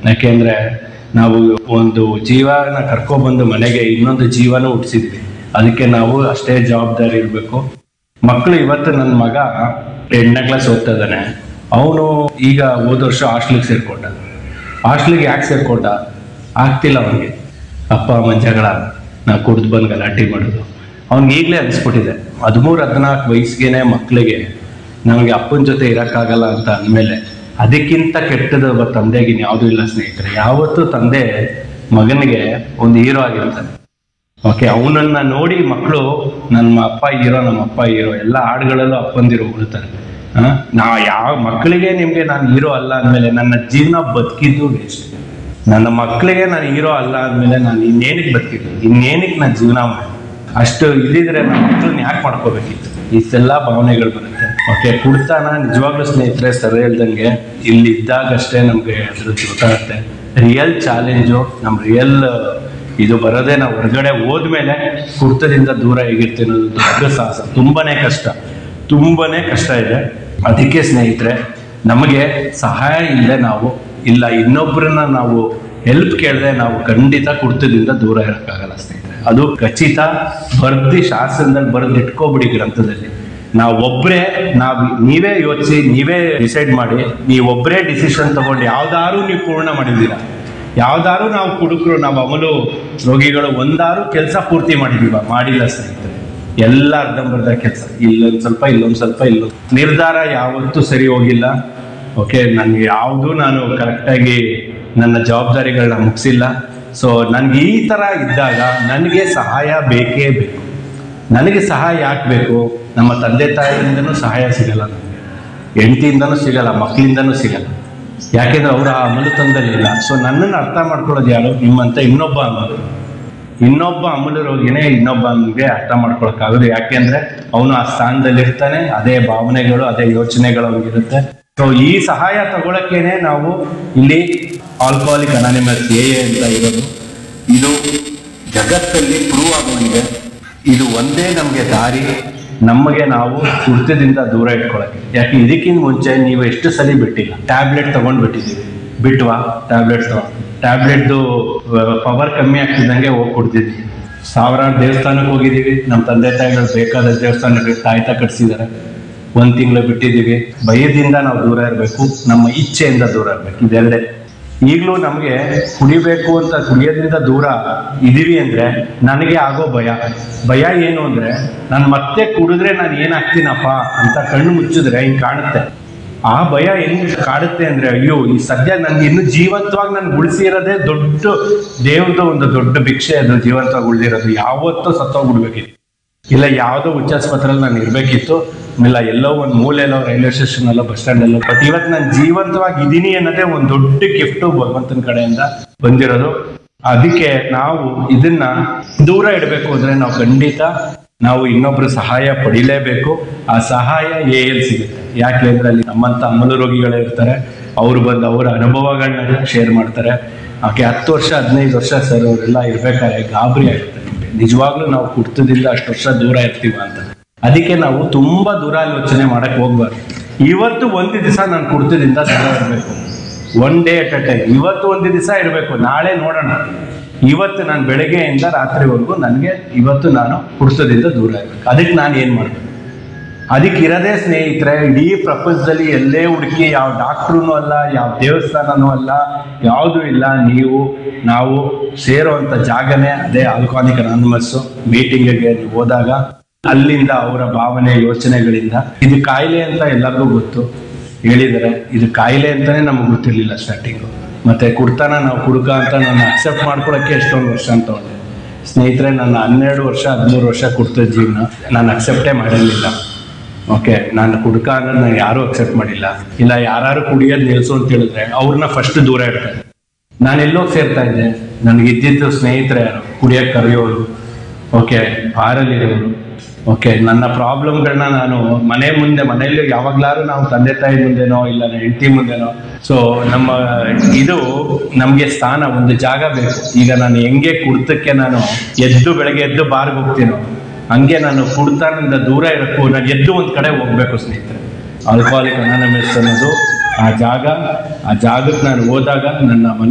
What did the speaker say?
ಯಾಕೆಂದ್ರೆ ನಾವು ಒಂದು ಜೀವನ ಕರ್ಕೊಬಂದು ಮನೆಗೆ ಇನ್ನೊಂದು ಜೀವನ ಹುಟ್ಟಿಸಿದ್ವಿ ಅದಕ್ಕೆ ನಾವು ಅಷ್ಟೇ ಜವಾಬ್ದಾರಿ ಇರಬೇಕು ಮಕ್ಕಳು ಇವತ್ತು ನನ್ನ ಮಗ ಎಂಟನೇ ಕ್ಲಾಸ್ ಓದ್ತಾ ಇದ್ದಾನೆ ಅವನು ಈಗ ಹೋದ ವರ್ಷ ಹಾಸ್ಟ್ಲಿಗೆ ಸೇರ್ಕೊಂಡ ಹಾಸ್ಟ್ಲಿಗೆ ಯಾಕೆ ಸೇರ್ಕೊಂಡ ಆಗ್ತಿಲ್ಲ ಅವನಿಗೆ ಅಪ್ಪ ಅಮ್ಮ ಜಗಳ ನಾ ಕುಡ್ದು ಬಂದು ಗಲಾಟೆ ಮಾಡೋದು ಅವ್ನಿಗೆ ಈಗಲೇ ಅನಿಸ್ಬಿಟ್ಟಿದೆ ಹದಿಮೂರು ಹದಿನಾಲ್ಕು ವಯಸ್ಸಿಗೆ ಮಕ್ಕಳಿಗೆ ನಮಗೆ ಅಪ್ಪನ ಜೊತೆ ಇರೋಕ್ಕಾಗಲ್ಲ ಅಂತ ಅಂದಮೇಲೆ ಅದಕ್ಕಿಂತ ಕೆಟ್ಟದ ಒಬ್ಬ ತಂದೆಗಿನ್ ಯಾವುದೂ ಇಲ್ಲ ಸ್ನೇಹಿತರೆ ಯಾವತ್ತೂ ತಂದೆ ಮಗನಿಗೆ ಒಂದು ಹೀರೋ ಆಗಿರ್ತಾನೆ ಓಕೆ ಅವನನ್ನ ನೋಡಿ ಮಕ್ಕಳು ನನ್ನ ಅಪ್ಪ ಹೀರೋ ನಮ್ಮ ಅಪ್ಪ ಹೀರೋ ಎಲ್ಲ ಹಾಡುಗಳಲ್ಲೂ ಅಪ್ಪಂದಿರೋ ಉಳ್ತಾರೆ ಆ? ನಾ ಯಾವ ಮಕ್ಕಳಿಗೆ ನಿಮ್ಗೆ ನಾನು ಹೀರೋ ಅಲ್ಲ ಅಂದಮೇಲೆ ನನ್ನ ಜೀವನ ಬದುಕಿದ್ದು ವೇಸ್ಟ್ ನನ್ನ ಮಕ್ಕಳಿಗೆ ನಾನು ಹೀರೋ ಅಲ್ಲ ಅಂದಮೇಲೆ ನಾನು ಇನ್ನೇನಕ್ಕೆ ಬದುಕಿದ್ದು ಇನ್ನೇನಕ್ಕೆ ನಾನು ಜೀವನ ಮಾಡಿ ಅಷ್ಟು ಇಲ್ಲಿದ್ರೆ ನನ್ನ ಮಕ್ಕಳನ್ನ ಯಾಕೆ ಮಾಡ್ಕೋಬೇಕಿತ್ತು ಇಷ್ಟೆಲ್ಲ ಭಾವನೆಗಳು ಬರುತ್ತೆ ಓಕೆ ಕುಡ್ತಾನ ನಿಜವಾಗ್ಲೂ ಸ್ನೇಹಿತರೆ ಸರಿ ಹೇಳ್ದಂಗೆ ಇಲ್ಲಿ ಇದ್ದಾಗಷ್ಟೇ ನಮ್ಗೆ ಅದ್ರದ್ದು ಗೊತ್ತಾಗುತ್ತೆ ರಿಯಲ್ ಚಾಲೆಂಜು ನಮ್ಮ ರಿಯಲ್ ಇದು ಬರೋದೇ ನಾವು ಹೊರಗಡೆ ಹೋದ್ಮೇಲೆ ಕುರ್ತದಿಂದ ದೂರ ಹೇಗಿರ್ತೀವಿ ಅನ್ನೋದು ದೊಡ್ಡ ಸಾಹಸ ತುಂಬಾನೇ ಕಷ್ಟ ತುಂಬಾನೇ ಕಷ್ಟ ಇದೆ ಅದಕ್ಕೆ ಸ್ನೇಹಿತರೆ ನಮಗೆ ಸಹಾಯ ಇಲ್ಲದೆ ನಾವು ಇಲ್ಲ ಇನ್ನೊಬ್ಬರನ್ನ ನಾವು ಹೆಲ್ಪ್ ಕೇಳದೆ ನಾವು ಖಂಡಿತ ಕುರ್ತದಿಂದ ದೂರ ಇರೋಕ್ಕಾಗಲ್ಲ ಸ್ನೇಹಿತರೆ ಅದು ಖಚಿತ ಬರ್ದಿ ಶಾಸನದಲ್ಲಿ ಬರೆದು ಇಟ್ಕೋಬಿಡಿ ಗ್ರಂಥದಲ್ಲಿ ನಾವು ಒಬ್ಬರೇ ನಾವು ನೀವೇ ಯೋಚಿಸಿ ನೀವೇ ಡಿಸೈಡ್ ಮಾಡಿ ನೀವೊಬ್ಬರೇ ಡಿಸಿಷನ್ ತಗೊಂಡು ಯಾವ್ದಾರು ನೀವು ಪೂರ್ಣ ಮಾಡಿದ್ದೀರಾ ಯಾವ್ದಾರು ನಾವು ಕುಡುಕರು ನಾವು ಅಮಲು ರೋಗಿಗಳು ಒಂದಾರು ಕೆಲಸ ಪೂರ್ತಿ ಮಾಡಿದೀವ ಮಾಡಿಲ್ಲ ಸ್ನೇಹಿತರೆ ಎಲ್ಲ ಅರ್ಧಂಬರ್ಧ ಕೆಲಸ ಇಲ್ಲೊಂದ್ ಸ್ವಲ್ಪ ಇಲ್ಲೊಂದ್ ಸ್ವಲ್ಪ ಇಲ್ಲೊಂದು ನಿರ್ಧಾರ ಯಾವತ್ತೂ ಸರಿ ಹೋಗಿಲ್ಲ ಓಕೆ ನನ್ಗೆ ಯಾವುದು ನಾನು ಕರೆಕ್ಟಾಗಿ ನನ್ನ ಜವಾಬ್ದಾರಿಗಳನ್ನ ಮುಗಿಸಿಲ್ಲ ಸೊ ನನ್ಗೆ ಈ ಥರ ಇದ್ದಾಗ ನನಗೆ ಸಹಾಯ ಬೇಕೇ ಬೇಕು ನನಗೆ ಸಹಾಯ ಯಾಕೆ ಬೇಕು ನಮ್ಮ ತಂದೆ ತಾಯಿಯಿಂದನೂ ಸಹಾಯ ಸಿಗಲ್ಲ ನನಗೆ ಹೆಂಡತಿಯಿಂದನೂ ಸಿಗಲ್ಲ ಮಕ್ಕಳಿಂದನೂ ಸಿಗಲ್ಲ ಯಾಕೆಂದ್ರೆ ಅವರ ಆ ಅಮಲುತನದಲ್ಲಿ ಇಲ್ಲ ಸೊ ನನ್ನನ್ನು ಅರ್ಥ ಮಾಡ್ಕೊಳ್ಳೋದು ಯಾರು ನಿಮ್ಮಂತ ಇನ್ನೊಬ್ಬ ಅನ್ನೋದು ಇನ್ನೊಬ್ಬ ಅಮಲು ರೋಗಿನೇ ಇನ್ನೊಬ್ಬನಿಗೆ ಅರ್ಥ ಮಾಡ್ಕೊಳಕ್ಕಾಗೋದು ಯಾಕೆಂದ್ರೆ ಅವನು ಆ ಸ್ಥಾನದಲ್ಲಿ ಇರ್ತಾನೆ ಅದೇ ಭಾವನೆಗಳು ಅದೇ ಯೋಚನೆಗಳು ಅವ್ನಿಗಿರುತ್ತೆ ಸೊ ಈ ಸಹಾಯ ತಗೊಳಕ್ಕೇನೆ ನಾವು ಇಲ್ಲಿ ಆಲ್ಕೋಹಾಲಿಕ್ ಅನಾನಿಮಸ್ ಎ ಅಂತ ಇರೋದು ಇದು ಜಗತ್ತಲ್ಲಿ ಪ್ರೂವ್ ಆಗೋಗಿದೆ ಇದು ಒಂದೇ ನಮಗೆ ದಾರಿ ನಮಗೆ ನಾವು ಕುರ್ತದಿಂದ ದೂರ ಇಟ್ಕೊಳಕ್ಕೆ ಯಾಕೆ ಇದಕ್ಕಿಂತ ಮುಂಚೆ ನೀವು ಎಷ್ಟು ಸಲ ಬಿಟ್ಟಿಲ್ಲ ಟ್ಯಾಬ್ಲೆಟ್ ತಗೊಂಡ್ ಬಿಟ್ಟಿದ್ದೀವಿ ಬಿಟ್ವಾ ಟ್ಯಾಬ್ಲೆಟ್ ಟ್ಯಾಬ್ಲೆಟ್ದು ಪವರ್ ಕಮ್ಮಿ ಆಗ್ತಿದ್ದಂಗೆ ಹೋಗಿ ಕೊಡ್ತಿದ್ವಿ ಸಾವಿರಾರು ದೇವಸ್ಥಾನಕ್ಕೆ ಹೋಗಿದ್ದೀವಿ ನಮ್ಮ ತಂದೆ ತಾಯಿಗಳು ಬೇಕಾದ ದೇವಸ್ಥಾನಕ್ಕೆ ತಾಯ್ತ ಕಟ್ಸಿದ್ದಾರೆ ಒಂದ್ ತಿಂಗಳು ಬಿಟ್ಟಿದ್ದೀವಿ ಭಯದಿಂದ ನಾವು ದೂರ ಇರಬೇಕು ನಮ್ಮ ಇಚ್ಛೆಯಿಂದ ದೂರ ಇರಬೇಕು ಇದೆರಡೇ ಈಗಲೂ ನಮಗೆ ಕುಡಿಬೇಕು ಅಂತ ಕುಡಿಯೋದ್ರಿಂದ ದೂರ ಇದೀವಿ ಅಂದ್ರೆ ನನಗೆ ಆಗೋ ಭಯ ಭಯ ಏನು ಅಂದ್ರೆ ನಾನು ಮತ್ತೆ ಕುಡಿದ್ರೆ ನಾನು ಏನಾಗ್ತೀನಪ್ಪ ಅಂತ ಕಣ್ಣು ಮುಚ್ಚಿದ್ರೆ ಹಿಂಗ್ ಕಾಣುತ್ತೆ ಆ ಭಯ ಹೆಂಗ್ ಕಾಡುತ್ತೆ ಅಂದ್ರೆ ಅಯ್ಯೋ ಈ ಸದ್ಯ ನನ್ಗೆ ಇನ್ನು ಜೀವಂತವಾಗಿ ನನ್ಗೆ ಉಳಿಸಿರೋದೇ ದೊಡ್ಡ ದೇವ್ರದ್ದು ಒಂದು ದೊಡ್ಡ ಭಿಕ್ಷೆ ಅದು ಜೀವಂತವಾಗಿ ಉಳಿದಿರೋದು ಯಾವತ್ತೂ ಸತ್ತೋಗ್ಬಿಡ್ಬೇಕಿತ್ತು ಇಲ್ಲ ಯಾವುದೋ ಉಚ್ಚಾಸ್ಪತ್ರೆಯಲ್ಲಿ ನಾನು ಇರಬೇಕಿತ್ತು ಇಲ್ಲ ಎಲ್ಲೋ ಒಂದು ಮೂಲೆಯಲ್ಲೋ ರೈಲ್ವೆ ಸ್ಟೇಷನ್ ಅಲ್ಲೋ ಬಸ್ ಸ್ಟ್ಯಾಂಡ್ ಅಲ್ಲೋ ಬಟ್ ಇವತ್ತು ನಾನು ಜೀವಂತವಾಗಿ ಇದೀನಿ ಅನ್ನೋದೇ ಒಂದು ದೊಡ್ಡ ಗಿಫ್ಟು ಭಗವಂತನ ಕಡೆಯಿಂದ ಬಂದಿರೋದು ಅದಕ್ಕೆ ನಾವು ಇದನ್ನ ದೂರ ಇಡಬೇಕು ಅಂದ್ರೆ ನಾವು ಖಂಡಿತ ನಾವು ಇನ್ನೊಬ್ಬರ ಸಹಾಯ ಪಡಿಲೇಬೇಕು ಆ ಸಹಾಯ ಎ ಎಲ್ ಸಿಗುತ್ತೆ ಯಾಕೆ ಅಂದ್ರೆ ಅಲ್ಲಿ ನಮ್ಮಂತ ಅಮಲು ರೋಗಿಗಳೇ ಇರ್ತಾರೆ ಅವ್ರು ಬಂದು ಅವರ ಅನುಭವಗಳನ್ನ ಶೇರ್ ಮಾಡ್ತಾರೆ ಆಕೆ ಹತ್ತು ವರ್ಷ ಹದಿನೈದು ವರ್ಷ ಸರ್ ಅವರೆಲ್ಲ ಇರ್ಬೇಕಾದ್ರೆ ಗಾಬರಿ ಆಗುತ್ತೆ ನಿಜವಾಗ್ಲೂ ನಾವು ಕುರ್ತದಿಂದ ಅಷ್ಟು ವರ್ಷ ದೂರ ಇರ್ತೀವ ಅಂತ ಅದಕ್ಕೆ ನಾವು ತುಂಬಾ ದೂರಾಲೋಚನೆ ಮಾಡಕ್ ಹೋಗ್ಬಾರ್ದು ಇವತ್ತು ಒಂದು ದಿವಸ ನಾನು ಕುರ್ತದಿಂದ ದೂರ ಇರಬೇಕು one day at a time ಇವತ್ತು ಒಂದು ದಿವಸ ಇರಬೇಕು ನಾಳೆ ನೋಡೋಣ ಇವತ್ತು ನಾನು ಬೆಳಗ್ಗೆಯಿಂದ ರಾತ್ರಿವರೆಗೂ ನನಗೆ ಇವತ್ತು ನಾನು ಕುರ್ತದಿಂದ ದೂರ ಇರಬೇಕು ಅದಕ್ಕೆ ನಾನು ಏನು ಮಾಡಬೇಕು ಅದಕ್ಕೆ ಇರದೇ ಸ್ನೇಹಿತರೆ ಇಡೀ ಪ್ರಪಂಚದಲ್ಲಿ ಎಲ್ಲೇ ಹುಡುಕಿ ಯಾವ ಡಾಕ್ಟ್ರೂ ಅಲ್ಲ ಯಾವ ದೇವಸ್ಥಾನನೂ ಅಲ್ಲ ಯಾವುದೂ ಇಲ್ಲ ನೀವು ನಾವು ಸೇರುವಂಥ ಜಾಗನೇ ಅದೇ ಆಲ್ಕಾನಿಕ್ ಅನಾನಮಸ್ಸು ಮೀಟಿಂಗಿಗೆ ನೀವು ಹೋದಾಗ ಅಲ್ಲಿಂದ ಅವರ ಭಾವನೆ ಯೋಚನೆಗಳಿಂದ ಇದು ಕಾಯಿಲೆ ಅಂತ ಎಲ್ಲರಿಗೂ ಗೊತ್ತು ಹೇಳಿದ್ದಾರೆ ಇದು ಕಾಯಿಲೆ ಅಂತಾನೆ ನಮಗೆ ಗೊತ್ತಿರಲಿಲ್ಲ ಸ್ಟಾರ್ಟಿಂಗು ಮತ್ತೆ ಕುಡ್ತಾನ ನಾವು ಕುಡುಕ ಅಂತ ನಾನು ಅಕ್ಸೆಪ್ಟ್ ಮಾಡ್ಕೊಳಕ್ಕೆ ಎಷ್ಟೊಂದು ವರ್ಷ ಅಂತ ತಗೊಂಡೆ ಸ್ನೇಹಿತರೆ ನನ್ನ ಹನ್ನೆರಡು ವರ್ಷ ಹದಿಮೂರು ವರ್ಷ ಕುಡ್ತದ ಜೀವನ ನಾನು ಅಕ್ಸೆಪ್ಟೇ ಮಾಡಿರಲಿಲ್ಲ ಓಕೆ ನಾನು ಕುಡ್ಕ ಅನ್ನೋದು ನಾನು ಯಾರೂ ಅಕ್ಸೆಪ್ಟ್ ಮಾಡಿಲ್ಲ ಇಲ್ಲ ಯಾರು ಕುಡಿಯೋದು ನಿಲ್ಸು ಅಂತ ಹೇಳಿದ್ರೆ ಅವ್ರನ್ನ ಫಸ್ಟ್ ದೂರ ಇಡ್ತಾರೆ ನಾನು ಎಲ್ಲೋ ಸೇರ್ತಾ ಇದ್ದೆ ನನಗೆ ಇದ್ದಿದ್ದು ಸ್ನೇಹಿತರೆ ಯಾರು ಕುಡಿಯೋಕೆ ಕರೆಯೋರು ಓಕೆ ಬಾರಲ್ಲಿರೋರು ಓಕೆ ನನ್ನ ಪ್ರಾಬ್ಲಮ್ಗಳನ್ನ ನಾನು ಮನೆ ಮುಂದೆ ಮನೆಯಲ್ಲಿ ಯಾವಾಗ್ಲಾರು ನಾವು ತಂದೆ ತಾಯಿ ಮುಂದೆನೋ ಇಲ್ಲ ನನ್ನ ಹೆಂಡತಿ ಮುಂದೆನೋ ಸೊ ನಮ್ಮ ಇದು ನಮಗೆ ಸ್ಥಾನ ಒಂದು ಜಾಗ ಬೇಕು ಈಗ ನಾನು ಹೆಂಗೆ ಕುಡ್ತಕ್ಕೆ ನಾನು ಎದ್ದು ಬೆಳಗ್ಗೆ ಎದ್ದು ಬಾರ್ಗೆ ಹೋಗ್ತೀನೋ ಹಂಗೆ ನಾನು ಕುಡ್ತಾನಿಂದ ದೂರ ಇರಕ್ಕೂ ನಾನು ಎದ್ದು ಒಂದು ಕಡೆ ಹೋಗ್ಬೇಕು ಸ್ನೇಹಿತರೆ ಆಲ್ಕೋಹಾಲಿಕ್ ಅನಾನಮಸ್ ಅನ್ನೋದು ಆ ಜಾಗ ಆ ಜಾಗಕ್ಕೆ ನಾನು ಹೋದಾಗ ನನ್ನ